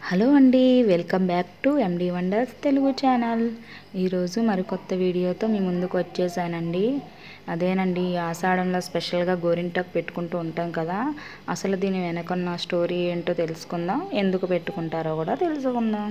hello అండి welcome back to MD wonders Telugu channel ఈరోజు మరికొత్త వీడియోతో మీ ముందుకు వచ్చేసానండి అదేనండి ఈ ఆషాఢంలో స్పెషల్గా గోరింటాకు పెట్టుకుంటూ ఉంటాం కదా అసలు దీని వెనకున్న స్టోరీ ఏంటో తెలుసుకుందాం ఎందుకు పెట్టుకుంటారో కూడా తెలుసుకుందాం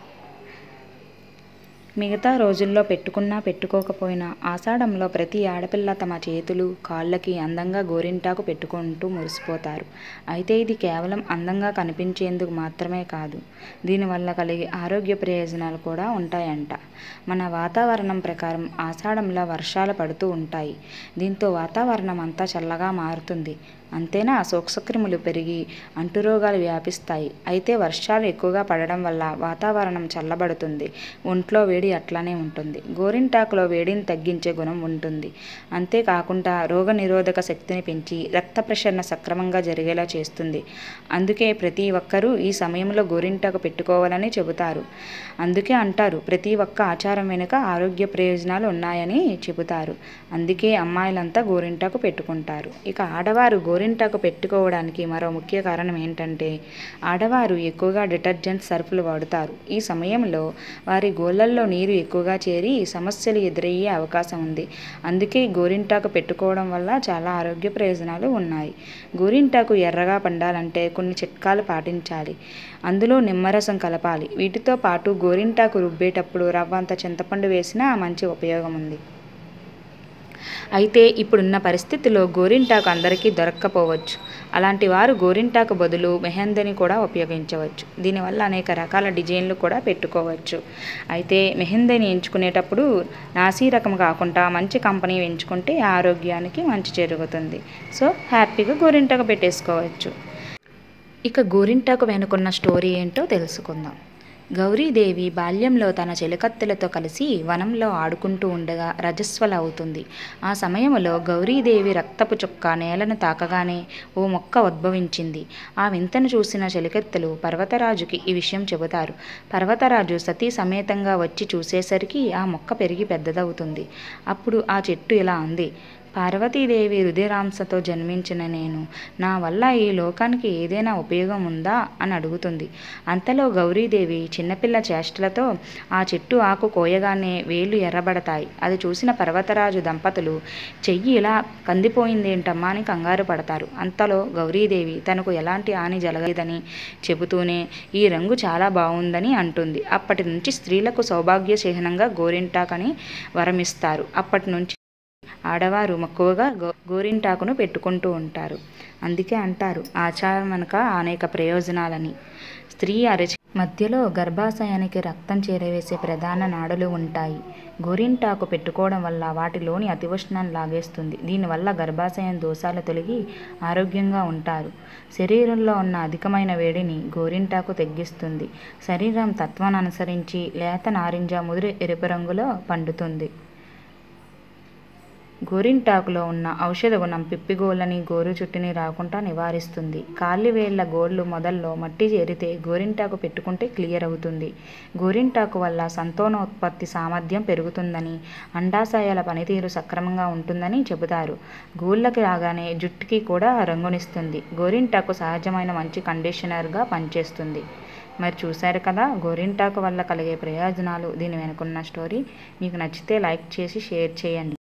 మిగతా రోజుల్లో పెట్టుకున్నా పెట్టుకోకపోయినా ఆషాఢంలో ప్రతి ఆడపిల్ల తమ చేతులు కాళ్ళకి అందంగా గోరింటాకు పెట్టుకుంటూ మురిసిపోతారు అయితే ఇది కేవలం అందంగా కనిపించేందుకు మాత్రమే కాదు దీనివల్ల కలిగే ఆరోగ్య ప్రయోజనాలు కూడా ఉంటాయంట మన వాతావరణం ప్రకారం ఆషాఢంలో వర్షాలు పడుతూ ఉంటాయి దీంతో వాతావరణం అంతా చల్లగా మారుతుంది అంతేనా సూక్ష్మక్రిములు పెరిగి అంటురోగాలు వ్యాపిస్తాయి అయితే వర్షాలు ఎక్కువగా పడడం వల్ల వాతావరణం చల్లబడుతుంది ఒంట్లో వేడి అట్లానే ఉంటుంది గోరింటాకులో వేడిని తగ్గించే గుణం ఉంటుంది అంతేకాకుండా రోగ నిరోధక శక్తిని పెంచి రక్త ప్రసరణ సక్రమంగా జరిగేలా చేస్తుంది అందుకే ప్రతి ఒక్కరూ ఈ సమయంలో గోరింటాకు పెట్టుకోవాలని చెబుతారు అందుకే అంటారు ప్రతి ఒక్క ఆచారం వెనుక ఆరోగ్య ప్రయోజనాలు ఉన్నాయని చెబుతారు అందుకే అమ్మాయిలంతా గోరింటాకు పెట్టుకుంటారు ఇక ఆడవారు గోరింటాకు పెట్టుకోవడానికి మరో ముఖ్య కారణం ఏంటంటే ఆడవారు ఎక్కువగా డిటర్జెంట్ సర్ఫులు వాడుతారు ఈ సమయంలో వారి గోళ్ళల్లో నీరు ఎక్కువగా చేరి సమస్యలు ఎదురయ్యే అవకాశం ఉంది అందుకే గోరింటాకు పెట్టుకోవడం వల్ల చాలా ఆరోగ్య ప్రయోజనాలు ఉన్నాయి గోరింటాకు ఎర్రగా పండాలంటే కొన్ని చిట్కాలు పాటించాలి అందులో నిమ్మరసం కలపాలి వీటితో పాటు గోరింటాకు రుబ్బేటప్పుడు రవ్వంత చింతపండు వేసినా మంచి ఉపయోగం ఉంది అయితే ఇప్పుడున్న పరిస్థితిలో గోరింటాకు అందరికీ దొరక్కపోవచ్చు అలాంటి వారు గోరింటాకు బదులు మెహందీని కూడా ఉపయోగించవచ్చు దీనివల్ల అనేక రకాల డిజైన్లు కూడా పెట్టుకోవచ్చు అయితే మెహందీని ఎంచుకునేటప్పుడు నాసీ రకం కాకుండా మంచి కంపెనీ ఎంచుకుంటే ఆరోగ్యానికి మంచి జరుగుతుంది సో హ్యాపీగా గోరింటాకు పెట్టేసుకోవచ్చు ఇక గోరింటాకు వెనుకున్న స్టోరీ ఏంటో తెలుసుకుందాం గౌరీదేవి బాల్యంలో తన చెలికత్తెలతో కలిసి వనంలో ఆడుకుంటూ ఉండగా రజస్వల అవుతుంది ఆ సమయంలో గౌరీదేవి రక్తపు చుక్క నేలను తాకగానే ఓ మొక్క ఉద్భవించింది ఆ వింతను చూసిన చెలికత్తెలు పర్వతరాజుకి ఈ విషయం చెబుతారు పర్వతరాజు సతీ సమేతంగా వచ్చి చూసేసరికి ఆ మొక్క పెరిగి పెద్దదవుతుంది అప్పుడు ఆ చెట్టు ఇలా అంది పార్వతీదేవి రుధిరాంశతో జన్మించిన నేను నా వల్ల ఈ లోకానికి ఏదైనా ఉపయోగం ఉందా అని అడుగుతుంది అంతలో గౌరీదేవి చిన్నపిల్ల చేష్టలతో ఆ చెట్టు ఆకు కోయగానే వేళ్ళు ఎర్రబడతాయి అది చూసిన పర్వతరాజు దంపతులు చెయ్యి ఇలా కందిపోయిందేంటమ్మా అని కంగారు పడతారు అంతలో గౌరీదేవి తనకు ఎలాంటి హాని జరగలేదని చెబుతూనే ఈ రంగు చాలా బాగుందని అంటుంది అప్పటి నుంచి స్త్రీలకు సౌభాగ్య చిహ్నంగా గోరింటాకని వరమిస్తారు అప్పటి నుంచి ఆడవారు మక్కువగా గో గోరింటాకును పెట్టుకుంటూ ఉంటారు అందుకే అంటారు ఆచారం వెనుక అనేక ప్రయోజనాలని స్త్రీ అరచి మధ్యలో గర్భాశయానికి రక్తం చేరవేసే ప్రధాన నాడులు ఉంటాయి గోరింటాకు పెట్టుకోవడం వల్ల వాటిలోని అతివుష్ణాన్ని లాగేస్తుంది దీనివల్ల గర్భాశయం దోషాలు తొలగి ఆరోగ్యంగా ఉంటారు శరీరంలో ఉన్న అధికమైన వేడిని గోరింటాకు తగ్గిస్తుంది శరీరం తత్వాన్ని అనుసరించి లేత నారింజ ముదురు ఎరుపు రంగులో పండుతుంది గోరింటాకులో ఉన్న ఔషధ గుణం పిప్పిగోళ్ళని గోరు చుట్టుని రాకుండా నివారిస్తుంది కాళ్ళివేళ్ల గోళ్ళు మొదల్లో మట్టి చేరితే గోరింటాకు పెట్టుకుంటే క్లియర్ అవుతుంది గోరింటాకు వల్ల సంతానోత్పత్తి సామర్థ్యం పెరుగుతుందని అండాశయాల పనితీరు సక్రమంగా ఉంటుందని చెబుతారు గోళ్ళకి రాగానే జుట్టుకి కూడా రంగునిస్తుంది గోరింటాకు సహజమైన మంచి కండిషనర్గా పనిచేస్తుంది మరి చూశారు కదా గోరింటాకు వల్ల కలిగే ప్రయోజనాలు దీని వెనుకున్న స్టోరీ మీకు నచ్చితే లైక్ చేసి షేర్ చేయండి